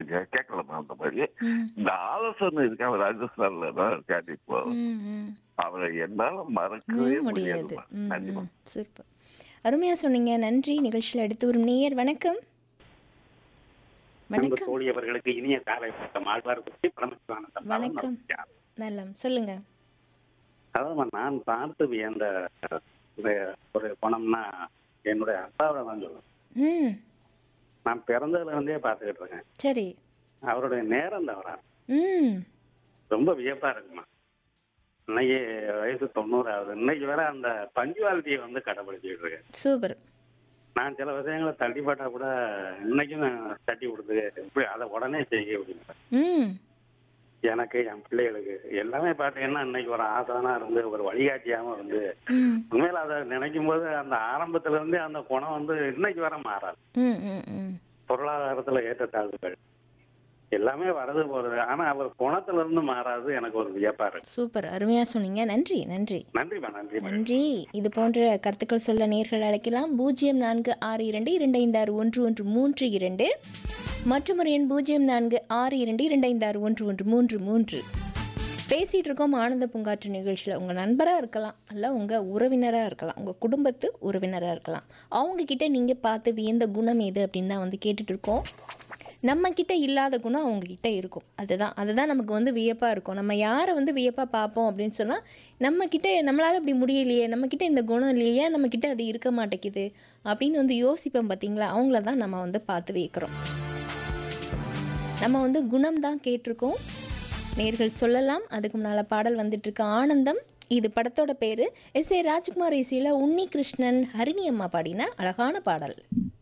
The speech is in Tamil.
கே- கேட்கலாமா அந்த மாதிரி ம் இந்த ஆலோசனை இருக்க அவர் ராஜஸ்தான்ல தான் இருக்காரு இப்போ ம் ம் அவரை என்னால மறக்கவே ஏன் முடியாது முடியாதுமா ம், கண்டிப்பா ம், சூப்பர் அருமையாக சொன்னீங்க நன்றி நிகழ்ச்சியில் அடுத்து வரும் நேயர் வணக்கம் அன்பு வணக்கம் தோழி அவர்களுக்கு இனிய காலை வணக்கம் ஆழ்வார் குறிச்சி பரமசிவானந்தம் வணக்கம். நலம் சொல்லுங்க அதாவது நான் பார்த்து வியந்த இந்த ஒரு பணம்னா என்னுடைய அப்பாவை தான் சொல்லுவேன் ம் நான் பிறந்ததுல இருந்தே பார்த்துக்கிட்டு இருக்கேன் சரி அவருடைய நேரம் தவறா ம் ரொம்ப வியப்பா இருக்குமா இன்னைக்கு வயசு தொண்ணூறு ஆகுது இன்னைக்கு வேற அந்த பஞ்சுவாலிட்டியை வந்து கடைபிடிச்சிட்டு இருக்கேன் சூப்பர் நான் சில விஷயங்களை தள்ளிப்பட்டா கூட இன்னைக்கும் நான் தட்டி கொடுத்து இப்படி அதை உடனே செய்ய முடியும் ம் எனக்கு என் பிள்ளைகளுக்கு எல்லாமே பார்த்தீங்கன்னா இன்னைக்கு ஒரு ஆசானா இருந்து ஒரு வழிகாட்டியாம இருந்து ம் உண்மையில அதை நினைக்கும் போது அந்த ஆரம்பத்துல இருந்தே அந்த குணம் வந்து இன்னைக்கு வர மாறாது ம் ம் ம் பொருளாதாரத்துல ஏற்றத்தாழ்வுகள் எல்லாமே வரது போறது ஆனா அவர் குணத்துல இருந்து மாறாது எனக்கு ஒரு வியப்பா இருக்கு சூப்பர் அருமையாக சொன்னீங்க நன்றி நன்றி நன்றிமா நன்றி நன்றி இது போன்ற கருத்துக்கள் சொல்ல நேர்கள் அழைக்கலாம் பூஜ்ஜியம் நான்கு ஆறு இரண்டு இரண்டு ஐந்து ஆறு ஒன்று ஒன்று மூன்று இரண்டு மற்றும் ஒரு எண் பூஜ்ஜியம் நான்கு ஆறு இரண்டு இரண்டு ஐந்து ஆறு ஒன்று ஒன்று மூன்று மூன்று பேசிகிட்டு இருக்கோம் ஆனந்த பூங்காற்று நிகழ்ச்சியில் உங்கள் நண்பராக இருக்கலாம் அல்ல உங்கள் உறவினராக இருக்கலாம் உங்கள் குடும்பத்து உறவினராக இருக்கலாம் அவங்கக்கிட்ட நீங்கள் பார்த்து வியந்த குணம் எது அப்படின்னு தான் வந்து கேட்டுட்டு இருக்கோம் நம்ம கிட்ட இல்லாத குணம் அவங்க கிட்ட இருக்கும் அதுதான் அதுதான் நமக்கு வந்து வியப்பாக இருக்கும் நம்ம யாரை வந்து வியப்பாக பார்ப்போம் அப்படின்னு சொன்னால் நம்ம கிட்ட நம்மளால இப்படி முடியலையே நம்ம கிட்ட இந்த குணம் இல்லையே ஏன் நம்ம கிட்ட அது இருக்க மாட்டேங்குது அப்படின்னு வந்து யோசிப்போம் பார்த்தீங்களா அவங்கள தான் நம்ம வந்து பார்த்து வியக்கிறோம் நம்ம வந்து குணம் தான் கேட்டிருக்கோம் நேர்கள் சொல்லலாம் அதுக்கு முன்னால் பாடல் வந்துட்டு இருக்கு ஆனந்தம் இது படத்தோட பேர் எஸ் ஏ ராஜ்குமார் இசையில் உன்னி கிருஷ்ணன் ஹரிணி அம்மா பாடின அழகான பாடல்